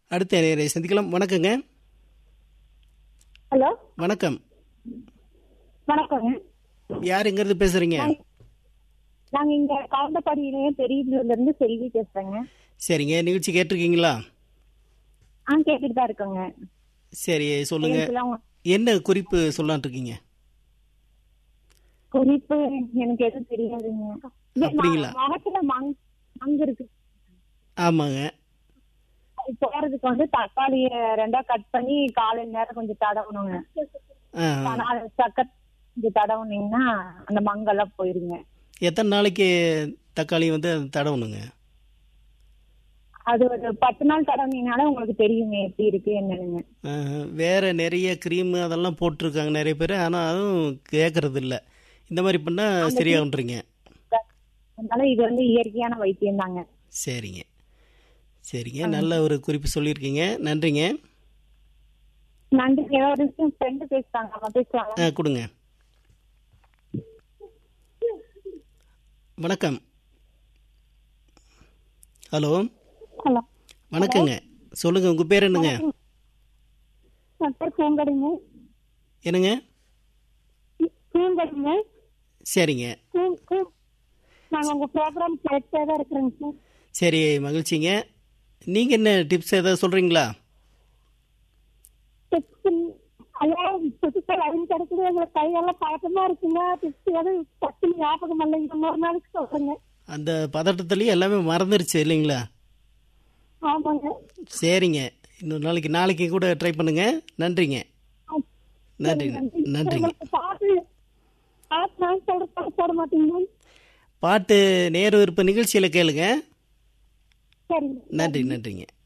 அடுத்த நேரை சந்திக்கலாம் வணக்கங்க ஹலோ வணக்கம் வணக்கங்க யாருங்கிறது பேசுறீங்க நாங்க இங்க கவுண்டப்பாடியிலேயே பெரியூர்ல இருந்து செல்வி பேசுறேங்க சரிங்க நிகழ்ச்சி கேட்டிருக்கீங்களா ஆ கேட்டுட்டு தான் இருக்கோங்க சரி சொல்லுங்க நிகழ்ச்சிலாம் என்ன குறிப்பு சொல்லலாம்னு இருக்கீங்க குறிப்பு எனக்கு எதுவும் தெரியாதுங்க இல்ல, அப்படிங்களா? ம- முகத்துல மங் மங்கு இருக்கு ஆமாங்க அது போறதுக்கு வந்து தக்காளிய ரெண்டா கட் பண்ணி காலையில நேரம் கொஞ்சம் தடவணுங்க ஆ, நாலு சக்கரை கொஞ்சம் தடவுனீங்கன்னா அந்த மங்கெல்லாம் போயிருங்க எத்தனை நாளைக்கு தக்காளி வந்து தடவணுங்க அது ஒரு பத்து நாள் தடவுனீங்கனால உங்களுக்கு தெரியுங்க எப்படி இருக்கு என்னன்னு ஆ, வேற நிறைய க்ரீம் அதெல்லாம் போட்டிருக்காங்க நிறைய பேர் ஆனால் அதுவும் கேட்கறது இல்ல இந்த மாதிரி பண்ணால் சரியாகுன்றீங்க அதனால இது வந்து இயற்கையான வைத்தியம் தாங்க சரிங்க சரிங்க நல்ல ஒரு குறிப்பு சொல்லியிருக்கீங்க நன்றிங்க நன்றி ஏதாவது ஃப்ரெண்டு பேசுறாங்க அவங்க பேசுவாங்க ஆ கொடுங்க வணக்கம் ஹலோ ஹலோ வணக்கங்க சொல்லுங்க உங்க பேர் என்னங்க என் பேர் பூங்கடிங்க என்னங்க பூங்கடிங்க சரிங்க பூ பூ நாங்கள் உங்கள் ப்ரோக்ராம் கேட்டே தான் இருக்கிறேங்க சார் சரி மகிழ்ச்சிங்க நீங்க என்ன டிப்ஸ் ஏதாவது சொல்றீங்களா டிப்ஸ் ஐயா புதுசாக அறிவு கிடைக்குது எங்களுக்கு கையெல்லாம் பழக்கமாக இருக்குங்க டிப்ஸ் எதுவும் டக்குனு ஞாபகம் இல்லைங்க இன்னொரு நாளைக்கு சொல்கிறேங்க அந்த பதட்டத்துலேயே எல்லாமே மறந்துருச்சு இல்லைங்களா ஆமாங்க சரிங்க இன்னொரு நாளைக்கு நாளைக்கு கூட ட்ரை பண்ணுங்க நன்றிங்க நன்றிங்க நன்றிங்க உங்களுக்கு பாட்டு பாட்டு நான் சொல்கிற பாட்டு போட மாட்டீங்க பாட்டு நேரு விருப்ப நிகழ்ச்சியில் கேளுங்க சரிங்க நன்றி நன்றிங்க